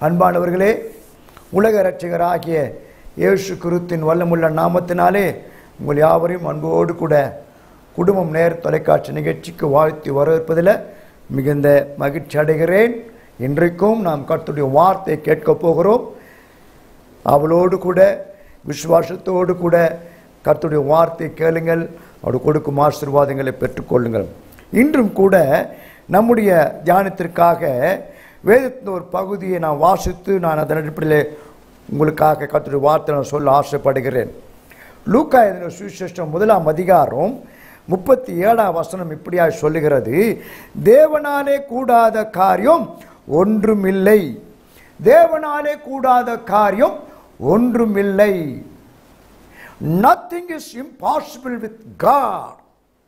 அன்பானவர்களே உலக இரட்சகராகிய இயேசு கிறிஸ்துவின் வல்லமுள்ள நாமத்தினாலே உங்கள் யாவரையும் அன்போடு கூட குடும்பம் நேர் தொலைக்காட்சி நிகழ்ச்சிக்கு வாழ்த்தி வரவேற்பதில் மிகுந்த மகிழ்ச்சி அடைகிறேன் இன்றைக்கும் நாம் கர்த்தருடைய வார்த்தையை கேட்கப் போகிறோம் அவளோடு கூட விசுவாசத்தோடு கூட கர்த்தருடைய வார்த்தை கேளுங்கள் அவர் கொடுக்கும் ஆசீர்வாதங்களை பெற்றுக்கொள்ளுங்கள் இன்றும் கூட நம்முடைய தியானத்திற்காக வேதத்தின் ஒரு பகுதியை நான் வாசித்து நான் அதன் அடிப்படையில் உங்களுக்காக கர்த்தருடைய வார்த்தை நான் சொல்ல ஆசைப்படுகிறேன் லூக்கா எழுதின சுவிசேஷம் முதலாம் அதிகாரம் முப்பத்தி ஏழாம் வசனம் இப்படியாய் சொல்லுகிறது தேவனாலே கூடாத காரியம் ஒன்றுமில்லை தேவனாலே கூடாத காரியம் ஒன்றுமில்லை nothing is impossible with God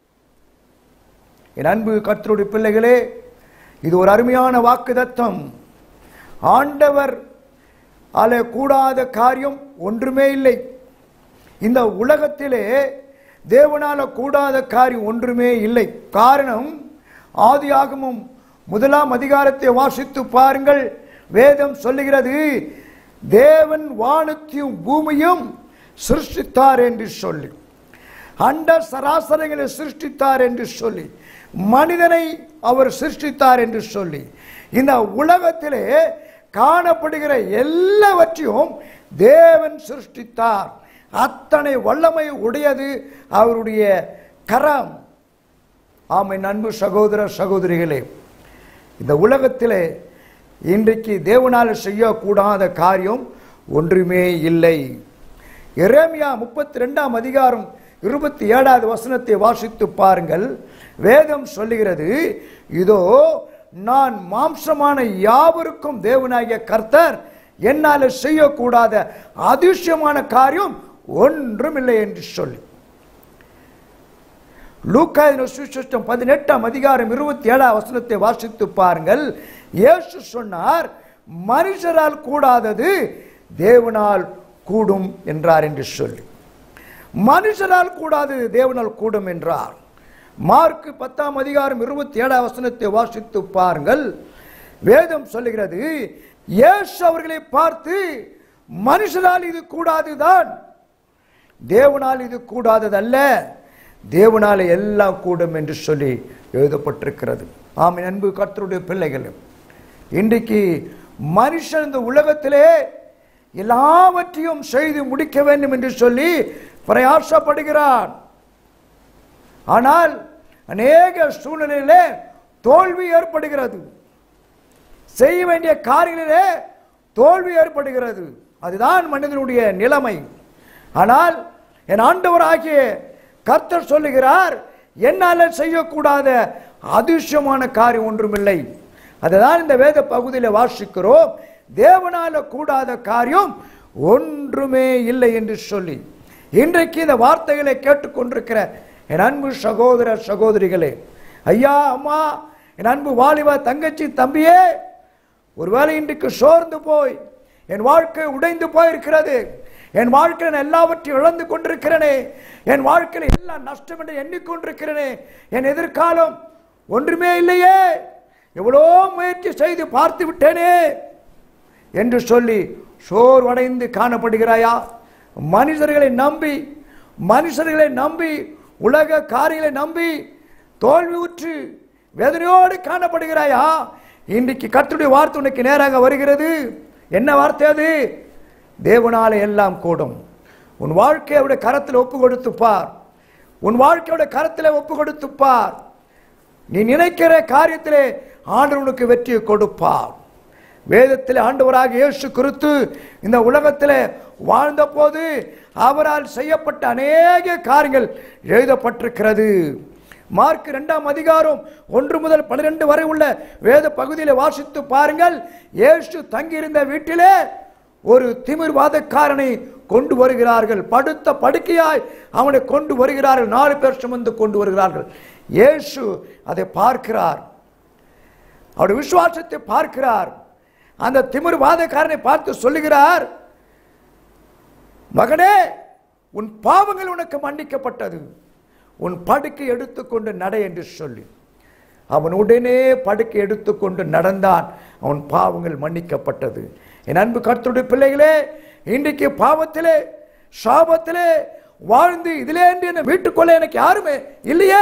என் அன்பு கர்த்தருடைய பிள்ளைகளே இது ஒரு அருமையான வாக்குதத்தம் ஆண்டவர் அல கூடாத காரியம் ஒன்றுமே இல்லை இந்த உலகத்திலே தேவனால கூடாத காரியம் ஒன்றுமே இல்லை காரணம் ஆதியாகமும் முதலாம் அதிகாரத்தை வாசித்து பாருங்கள் வேதம் சொல்லுகிறது தேவன் வானத்தையும் பூமியும் சிருஷ்டித்தார் என்று சொல்லி அண்ட சராசரங்களை சிருஷ்டித்தார் என்று சொல்லி மனிதனை அவர் சிருஷ்டித்தார் என்று சொல்லி இந்த உலகத்திலே காணப்படுகிற எல்லாவற்றையும் தேவன் சிருஷ்டித்தார் அத்தனை வல்லமை உடையது அவருடைய கரம் ஆமை அன்பு சகோதர சகோதரிகளே இந்த உலகத்திலே இன்றைக்கு தேவனால் செய்யக்கூடாத காரியம் ஒன்றுமே இல்லை எரேமியா முப்பத்தி ரெண்டாம் அதிகாரம் இருபத்தி ஏழாவது வசனத்தை வாசித்து பாருங்கள் வேதம் சொல்லுகிறது இதோ நான் மாம்சமான யாவருக்கும் தேவனாகிய கர்த்தர் என்னால் செய்யக்கூடாத அதிசயமான காரியம் ஒன்றுமில்லை என்று சொல்லி லூக்காயின சுவிசேஷம் பதினெட்டாம் அதிகாரம் இருபத்தி ஏழாம் வசனத்தை வாசித்து பாருங்கள் இயேசு சொன்னார் மனுஷரால் கூடாதது தேவனால் கூடும் என்றார் என்று சொல்லி மனுஷரால் கூடாதது தேவனால் கூடும் என்றார் மார்க் பத்தாம் அதிகாரம் இருபத்தி ஏழாம் வசனத்தை வாசித்து பாருங்கள் வேதம் சொல்லுகிறது இயேசு அவர்களை பார்த்து மனுஷனால் இது கூடாதுதான் தேவனால் இது கூடாததல்ல தேவனால எல்லாம் கூடும் என்று சொல்லி எழுதப்பட்டிருக்கிறது ஆமை அன்பு கர்த்தருடைய பிள்ளைகள் இன்றைக்கு மனுஷன் இந்த உலகத்திலே எல்லாவற்றையும் செய்து முடிக்க வேண்டும் என்று சொல்லி பிரயாசப்படுகிறான் ஆனால் அநேக சூழ்நிலையிலே தோல்வி ஏற்படுகிறது செய்ய வேண்டிய காரியங்களிலே தோல்வி ஏற்படுகிறது அதுதான் மனிதனுடைய நிலைமை ஆனால் என் ஆண்டவராகிய கர்த்தர் சொல்லுகிறார் என்னால் செய்யக்கூடாத அதிர்ஷ்யமான காரியம் ஒன்றுமில்லை அதுதான் இந்த வேத பகுதியில் வாசிக்கிறோம் தேவனால கூடாத காரியம் ஒன்றுமே இல்லை என்று சொல்லி இன்றைக்கு இந்த வார்த்தைகளை கேட்டுக்கொண்டிருக்கிற என் அன்பு சகோதர சகோதரிகளே ஐயா அம்மா என் அன்பு வாலிபா தங்கச்சி தம்பியே ஒருவேளை இன்றைக்கு சோர்ந்து போய் என் வாழ்க்கை உடைந்து போயிருக்கிறது என் வாழ்க்கையில் நான் எல்லாவற்றையும் இழந்து கொண்டிருக்கிறேனே என் வாழ்க்கையில் எல்லாம் நஷ்டம் என்று எண்ணிக்கொண்டிருக்கிறேனே என் எதிர்காலம் ஒன்றுமே இல்லையே எவ்வளோ முயற்சி செய்து பார்த்து விட்டேனே என்று சொல்லி சோர்வடைந்து காணப்படுகிறாயா மனிதர்களை நம்பி மனுஷர்களை நம்பி உலக காரியங்களை நம்பி தோல்வி உற்று வேதனையோடு காணப்படுகிறாயா இன்றைக்கு கத்துடைய வார்த்தை உனக்கு நேராக வருகிறது என்ன வார்த்தை அது தேவனால எல்லாம் கூடும் உன் வாழ்க்கையோட கரத்தில் ஒப்பு கொடுத்து பார் உன் வாழ்க்கையோட கரத்தில் ஒப்பு கொடுத்து பார் நீ நினைக்கிற காரியத்திலே ஆண்டவர் உனக்கு வெற்றியை கொடுப்பார் வேதத்தில் ஆண்டவராக இயேசு கிறிஸ்து இந்த உலகத்தில் வாழ்ந்த போது அவரால் செய்யப்பட்ட அநேக காரியங்கள் எழுதப்பட்டிருக்கிறது மார்க் இரண்டாம் அதிகாரம் ஒன்று முதல் பன்னிரெண்டு வரை உள்ள வேத பகுதியில் வாசித்து பாருங்கள் இயேசு தங்கியிருந்த வீட்டிலே ஒரு திமிர்வாதக்காரனை கொண்டு வருகிறார்கள் படுத்த படுக்கையாய் அவனை கொண்டு வருகிறார்கள் நாலு பேர் சுமந்து கொண்டு வருகிறார்கள் இயேசு அதை பார்க்கிறார் அவருடைய விசுவாசத்தை பார்க்கிறார் அந்த திமிர்வாதக்காரனை பார்த்து சொல்லுகிறார் மகனே உன் பாவங்கள் உனக்கு மன்னிக்கப்பட்டது உன் படுக்கை எடுத்துக்கொண்டு நட என்று சொல்லி அவன் உடனே படுக்கை எடுத்துக்கொண்டு நடந்தான் அவன் பாவங்கள் மன்னிக்கப்பட்டது என் அன்பு கர்த்தருடைய பிள்ளைகளே இன்றைக்கு பாவத்திலே சாபத்திலே வாழ்ந்து இதிலே என்று என்னை வீட்டுக்கொள்ள எனக்கு யாருமே இல்லையே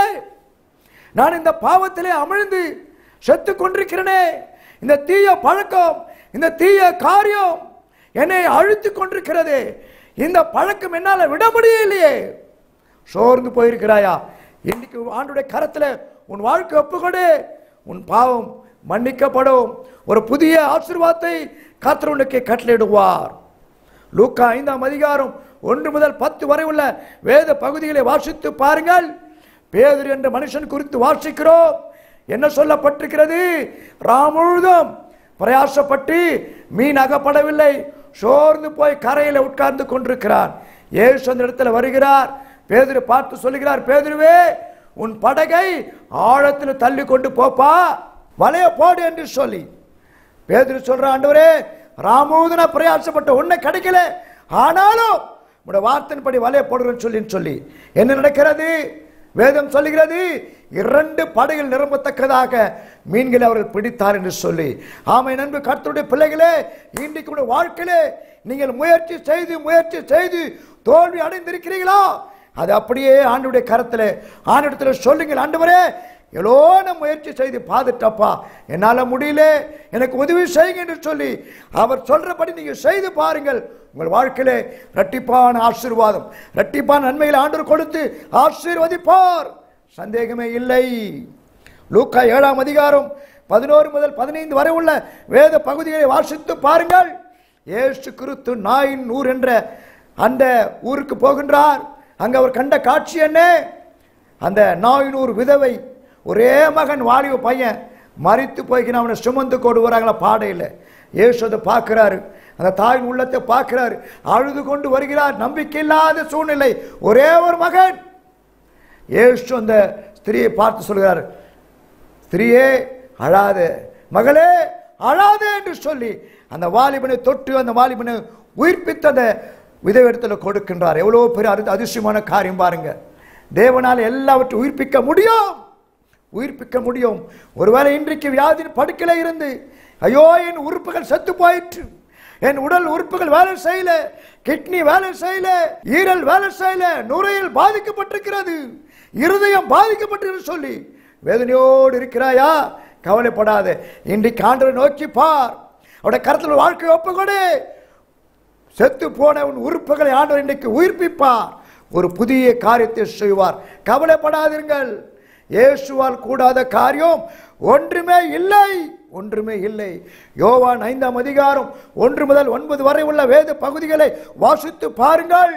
நான் இந்த பாவத்திலே அமிழ்ந்து செத்து கொண்டிருக்கிறேனே இந்த தீய பழக்கம் இந்த தீய காரியம் என்னை அழுத்தி கொண்டிருக்கிறதே இந்த பழக்கம் என்னால விட முடியலையே சோர்ந்து போயிருக்கிறாயா இன்னைக்கு ஆண்டுடைய கரத்துல உன் வாழ்க்கை ஒப்புக்கொடு உன் பாவம் மன்னிக்கப்படும் ஒரு புதிய ஆசீர்வாதத்தை கர்த்தர் உனக்கு கட்டளையிடுவார் லூக்கா ஐந்தாம் அதிகாரம் ஒன்று முதல் பத்து வரை உள்ள வேத பகுதிகளை வாசித்து பாருங்கள் பேதுரு என்ற மனுஷன் குறித்து வாசிக்கிறோம் என்ன சொல்லப்பட்டிருக்கிறது ராமுழுதும் பிரயாசப்பட்டு மீன் அகப்படவில்லை சோர்ந்து போய் கரையில உட்கார்ந்து கொண்டிருக்கிறான் ஏசு அந்த இடத்துல வருகிறார் பேதுரு பார்த்து சொல்லுகிறார் பேதுருவே உன் படகை ஆழத்தில் தள்ளி கொண்டு போப்பா வலைய போடு என்று சொல்லி பேதுரு சொல்ற ஆண்டவரே ராமூதன பிரயாசப்பட்ட ஒண்ணு கிடைக்கல ஆனாலும் உடைய வார்த்தையின்படி வலைய போடுறேன்னு சொல்லி சொல்லி என்ன நடக்கிறது வேதம் சொல்லுகிறது இரண்டு படைகள் நிரம்பத்தக்கதாக மீன்களை அவர்கள் பிடித்தார் என்று சொல்லி ஆமை நண்பு கர்த்தருடைய பிள்ளைகளே இன்றைக்கு உடைய வாழ்க்கையிலே நீங்கள் முயற்சி செய்து முயற்சி செய்து தோல்வி அடைந்திருக்கிறீர்களா அது அப்படியே ஆண்டுடைய கரத்தில் ஆண்டிடத்தில் சொல்லுங்கள் ஆண்டவரே எவ்வளோ நான் முயற்சி செய்து பார்த்துட்டப்பா என்னால் முடியல எனக்கு உதவி செய்யுங்க என்று சொல்லி அவர் சொல்றபடி நீங்கள் செய்து பாருங்கள் உங்கள் வாழ்க்கையிலே இரட்டிப்பான ஆசீர்வாதம் இரட்டிப்பான நன்மைகளை ஆண்டவர் கொடுத்து ஆசீர்வதிப்பார் சந்தேகமே இல்லை லூக்கா ஏழாம் அதிகாரம் பதினோரு முதல் பதினைந்து வரை உள்ள வேத பகுதிகளை வாசித்து பாருங்கள் ஏசு கிறிஸ்து நாயின் ஊர் என்ற அந்த ஊருக்கு போகின்றார் அங்க அவர் கண்ட காட்சி என்ன அந்த நாயினூர் விதவை ஒரே மகன் வாலிப பையன் மறித்து போய்க்கின அவனை சுமந்து கொண்டு வராங்களா பாடையில் ஏசு அதை பார்க்கிறாரு அந்த தாயின் உள்ளத்தை பார்க்கிறாரு அழுது கொண்டு வருகிறார் நம்பிக்கை இல்லாத சூழ்நிலை ஒரே ஒரு மகன் ஏசு அந்த ஸ்திரியை பார்த்து சொல்கிறார் ஸ்திரியே அழாத மகளே அழாதே என்று சொல்லி அந்த வாலிபனை தொட்டு அந்த வாலிபனை உயிர்ப்பித்த அந்த விதவிடத்தில் கொடுக்கின்றார் எவ்வளவு பெரிய அரு அதிசயமான காரியம் பாருங்க தேவனால் எல்லாவற்றையும் உயிர்ப்பிக்க முடியும் உயிர்ப்பிக்க முடியும் ஒருவேளை இன்றைக்கு வியாதியின் படுக்கையில இருந்து ஐயோ என் உறுப்புகள் செத்து போயிற்று என் உடல் உறுப்புகள் வேலை செய்யல கிட்னி வேலை செய்யல ஈரல் வேலை செய்யல நுரையில் பாதிக்கப்பட்டிருக்கிறது இருதயம் பாதிக்கப்பட்டிருக்கு சொல்லி வேதனையோடு இருக்கிறாயா கவலைப்படாத இன்றைக்கு ஆண்டவரை நோக்கி பார் அவருடைய கருத்தில் வாழ்க்கை ஒப்புக்கொடு செத்து போன உன் உறுப்புகளை ஆண்டவர் இன்றைக்கு உயிர்ப்பிப்பார் ஒரு புதிய காரியத்தை செய்வார் கவலைப்படாதீர்கள் இயேசுவால் கூடாத காரியம் ஒன்றுமே இல்லை ஒன்றுமே இல்லை யோவான் ஐந்தாம் அதிகாரம் ஒன்று முதல் ஒன்பது வரை உள்ள வேத பகுதிகளை வாசித்து பாருங்கள்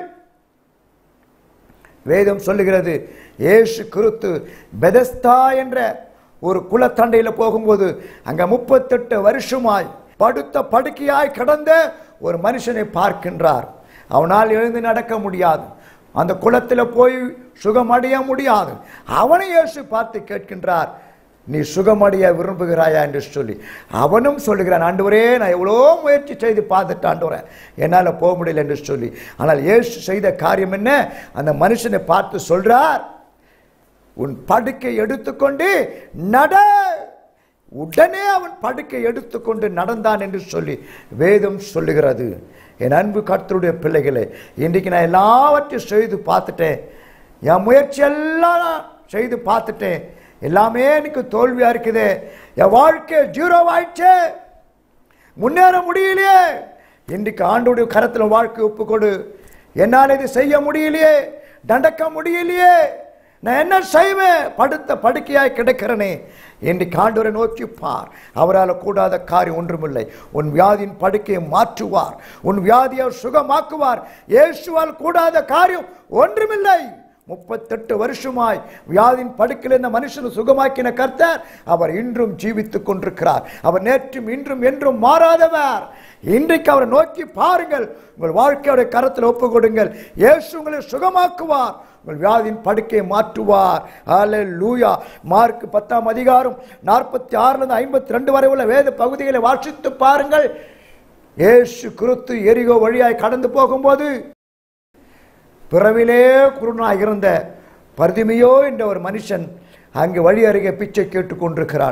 வேதம் சொல்லுகிறது இயேசு கிறிஸ்து பெதஸ்தா என்ற ஒரு குளத்தண்டையில் போகும்போது அங்க முப்பத்தெட்டு வருஷமாய் படுத்த படுக்கையாய் கிடந்த ஒரு மனுஷனை பார்க்கின்றார் அவனால் எழுந்து நடக்க முடியாது அந்த குளத்தில் போய் சுகமடைய முடியாது அவனை இயேசு பார்த்து கேட்கின்றார் நீ சுகமடைய விரும்புகிறாயா என்று சொல்லி அவனும் சொல்லுகிறான் ஆண்டவரே நான் எவ்வளோ முயற்சி செய்து பார்த்துட்டு ஆண்டவரேன் என்னால் போக முடியல என்று சொல்லி ஆனால் இயேசு செய்த காரியம் என்ன அந்த மனுஷனை பார்த்து சொல்றார் உன் படுக்கை எடுத்துக்கொண்டு நட உடனே அவன் படுக்கை எடுத்துக்கொண்டு நடந்தான் என்று சொல்லி வேதம் சொல்லுகிறது என் அன்பு கர்த்தருடைய பிள்ளைகளே இன்றைக்கு நான் எல்லாவற்றையும் செய்து பார்த்துட்டேன் என் முயற்சி எல்லாம் நான் செய்து பார்த்துட்டேன் எல்லாமே எனக்கு தோல்வியா இருக்குது என் வாழ்க்கை ஜீரோ ஆயிடுச்சு முன்னேற முடியலையே இன்றைக்கு ஆண்டோடைய கரத்தில் வாழ்க்கை ஒப்புக்கொடு என்னால் இது செய்ய முடியலையே நடக்க முடியலையே நான் என்ன செய்வேன் படுத்த படுக்கையாய் கிடக்கிறனே இன்றைக்கு ஆண்டவரை நோக்கி பார் அவரால் கூடாத காரியம் ஒன்றுமில்லை உன் வியாதியின் படுக்கையை மாற்றுவார் உன் வியாதியை சுகமாக்குவார் இயேசுவால் கூடாத காரியம் ஒன்றுமில்லை முப்பத்தெட்டு வருஷமாய் வியாதியின் படுக்கையில் இந்த மனுஷனை சுகமாக்கின கர்த்தர் அவர் இன்றும் ஜீவித்துக் கொண்டிருக்கிறார் அவர் நேற்றும் இன்றும் என்றும் மாறாதவர் இன்றைக்கு அவரை நோக்கி பாருங்கள் உங்கள் வாழ்க்கையோட கரத்தில் ஒப்பு கொடுங்கள் இயேசு உங்களை சுகமாக்குவார் உங்கள் வியாதியின் படுக்கையை மாற்றுவார் அல்ல லூயா மார்க் பத்தாம் அதிகாரம் நாற்பத்தி ஆறுல இருந்து ஐம்பத்தி ரெண்டு வரை உள்ள வேத பகுதிகளை வாசித்து பாருங்கள் இயேசு கிறிஸ்து எரிகோ வழியாய் கடந்து போகும்போது பிறவிலே குருநாய் இருந்த பர்திமையோ என்ற ஒரு மனுஷன் அங்கு வழி அருகே பிச்சை கேட்டுக் கொண்டிருக்கிறான்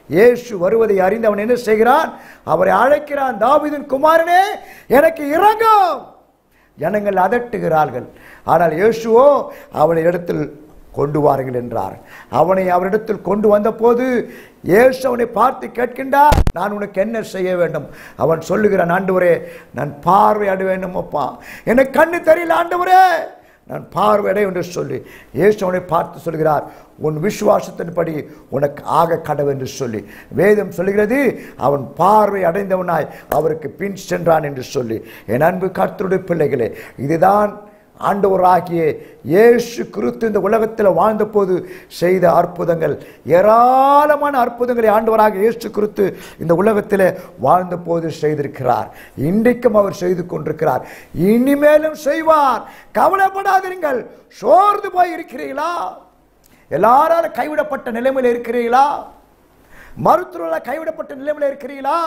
இயேசு வருவதை அறிந்து அவன் என்ன செய்கிறான் அவரை அழைக்கிறான் தாவீதின் குமாரனே எனக்கு இறங்கும் ஜனங்கள் அதட்டுகிறார்கள் ஆனால் இயேசுவோ அவனை இடத்தில் கொண்டு வாருங்கள் என்றார் அவனை அவரிடத்தில் கொண்டு வந்தபோது இயேசு அவனை பார்த்து கேட்கின்றார் நான் உனக்கு என்ன செய்ய வேண்டும் அவன் சொல்லுகிறான் ஆண்டவரே நான் பார்வை அடைய வேண்டும் அப்பா எனக்கு கண்ணு தெரியல ஆண்டவரே நான் பார்வையடை என்று சொல்லி இயேசு அவனை பார்த்து சொல்கிறார் உன் விசுவாசத்தின்படி உனக்கு ஆக கடவு என்று சொல்லி வேதம் சொல்லுகிறது அவன் பார்வை அடைந்தவனாய் அவருக்கு பின் சென்றான் என்று சொல்லி என் அன்பு கர்த்தருடைய பிள்ளைகளே இதுதான் ஆண்டவராகிய இயேசு கிறிஸ்து இந்த உலகத்தில் வாழ்ந்தபோது செய்த அற்புதங்கள் ஏராளமான அற்புதங்களை ஆண்டவராக இயேசு கிறிஸ்து இந்த உலகத்தில் வாழ்ந்தபோது செய்திருக்கிறார் இன்றைக்கும் அவர் செய்து கொண்டிருக்கிறார் இனிமேலும் செய்வார் கவலைப்படாதீர்கள் சோர்ந்து போய் இருக்கிறீர்களா எல்லாராலும் கைவிடப்பட்ட நிலைமையில் இருக்கிறீர்களா மருத்துவர்களால் கைவிடப்பட்ட நிலைமையில் இருக்கிறீர்களா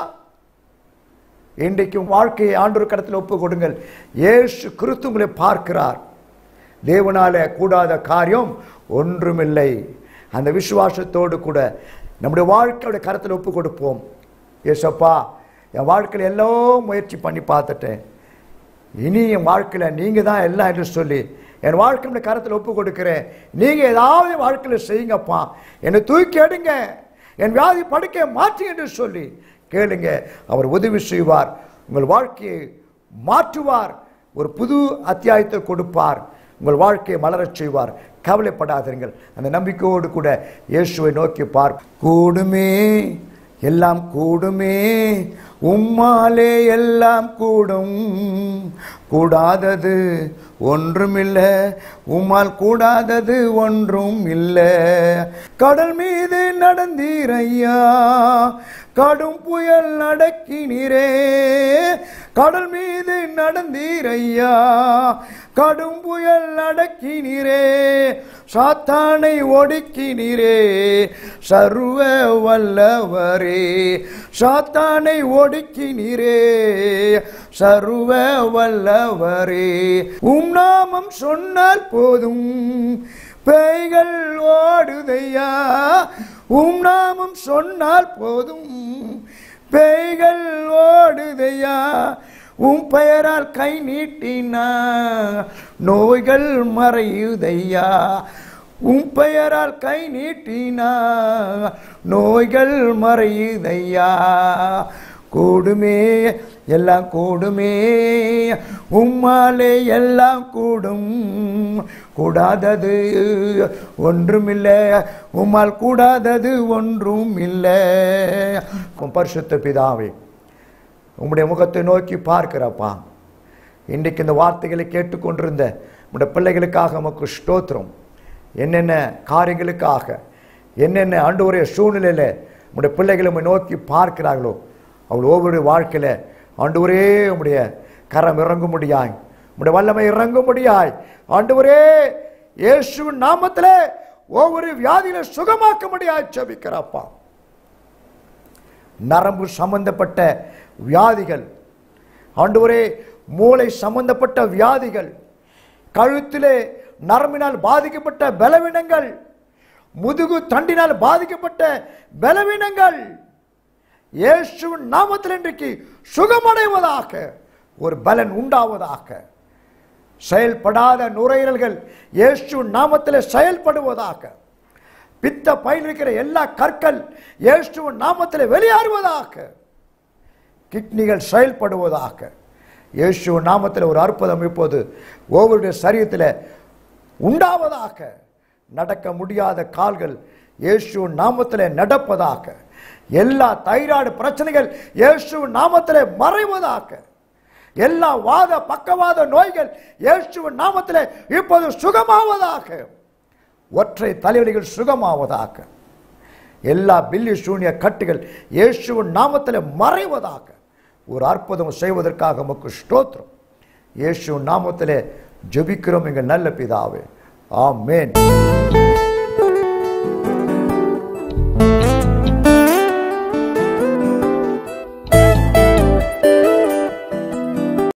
இன்றைக்கும் வாழ்க்கையை ஆண்டோர் கடத்தில் ஒப்பு கொடுங்கள் இயேசு கிறிஸ்து உங்களை பார்க்கிறார் தேவனால கூடாத காரியம் ஒன்றுமில்லை அந்த விசுவாசத்தோடு கூட நம்முடைய வாழ்க்கையோட கரத்தில் ஒப்பு கொடுப்போம் ஏசப்பா என் வாழ்க்கையில் எல்லாம் முயற்சி பண்ணி பார்த்துட்டேன் இனி என் வாழ்க்கையில் நீங்கள் தான் எல்லாம் என்று சொல்லி என் வாழ்க்கையோட கரத்தில் ஒப்பு கொடுக்கிறேன் நீங்கள் ஏதாவது வாழ்க்கையில் செய்யுங்கப்பா என்னை தூக்கி எடுங்க என் வியாதி படுக்கையை மாற்றி என்று சொல்லி கேளுங்க அவர் உதவி செய்வார் உங்கள் வாழ்க்கையை மாற்றுவார் ஒரு புது அத்தியாயத்தை கொடுப்பார் உங்கள் வாழ்க்கையை மலரச் செய்வார் கவலைப்படாதீர்கள் அந்த நம்பிக்கையோடு கூட இயேசுவை நோக்கி பார் கூடுமே எல்லாம் கூடுமே உம்மாலே எல்லாம் கூடும் கூடாதது ஒன்றுமில்லை உம்மால் கூடாதது ஒன்றும் இல்லை கடல் மீது நடந்தீரையா கடும் புயல் நடக்கினீரே கடல் மீது நடந்தீரையா கடும் புயல் நடக்கினீரே சாத்தானை ஒடுக்கினீரே சர்வ வல்லவரே சாத்தானை ஒடுக்கினீரே சர்வ வல்லவரே உம் நாமம் சொன்னால் போதும் பேய்கள் ஓடுதையா உம் நாமம் சொன்னால் போதும் பேய்கள் ஓடுதையா உம் பெயரால் கை நீட்டினா நோய்கள் மறையுதையா உம் பெயரால் கை நீட்டினா நோய்கள் மறையுதையா கூடுமே எல்லாம் கூடுமே உம்மாலே எல்லாம் கூடும் கூடாதது ஒன்றுமில்லை உம்மால் கூடாதது ஒன்றும் இல்லை பரிசுத்த பிதாவே உம்முடைய முகத்தை நோக்கி பார்க்கிறப்பா இன்றைக்கு இந்த வார்த்தைகளை கேட்டுக்கொண்டிருந்த உம்முடைய பிள்ளைகளுக்காக உமக்கு ஸ்தோத்திரம் என்னென்ன காரியங்களுக்காக என்னென்ன ஆண்டவருடைய சூழ்நிலையில் உம்முடைய பிள்ளைகளை உம்மை நோக்கி பார்க்கிறார்களோ அவள் ஒவ்வொரு வாழ்க்கையில் ஆண்டவரே உம்முடைய கரம் இறங்கும்படியாய் உம்முடைய வல்லமை இறங்கும்படியாய் ஆண்டவரே இயேசுவின் நாமத்திலே ஒவ்வொரு வியாதியில சுகமாக்கும்படியாய் ஜெபிக்கிறப்பா நரம்பு சம்பந்தப்பட்ட வியாதிகள் ஆண்டவரே மூளை சம்பந்தப்பட்ட வியாதிகள் கழுத்திலே நரம்பினால் பாதிக்கப்பட்ட பலவீனங்கள் முதுகு தண்டினால் பாதிக்கப்பட்ட பலவீனங்கள் இயேசுவின் நாமத்தில் இன்றைக்கு சுகமடைவதாக ஒரு பலன் உண்டாவதாக செயல்படாத நுரையீரல்கள் இயேசுவின் நாமத்தில் செயல்படுவதாக பித்த பயில் இருக்கிற எல்லா கற்கள் இயேசுவின் நாமத்தில் வெளியேறுவதாக கிட்னிகள் செயல்படுவதாக இயேசுவின் நாமத்தில் ஒரு அற்புதம் இப்போது ஒவ்வொருடைய சரீரத்தில் உண்டாவதாக நடக்க முடியாத கால்கள் இயேசுவின் நாமத்தில் நடப்பதாக எல்லா தைராய்டு பிரச்சனைகள் இயேசுவின் நாமத்தில் மறைவதாக எல்லா வாத பக்கவாத நோய்கள் இயேசுவின் நாமத்தில் இப்போது சுகமாவதாக ஒற்றை தலைவலிகள் சுகமாவதாக எல்லா பில்லி சூனிய கட்டுகள் இயேசுவின் நாமத்தில் மறைவதாக ஒரு அற்புதம் செய்வதற்காக நமக்கு ஸ்தோத்திரம் இயேசுவின் நாமத்திலே ஜெபிக்கிறோம் எங்கள் நல்ல பிதாவே ஆமென்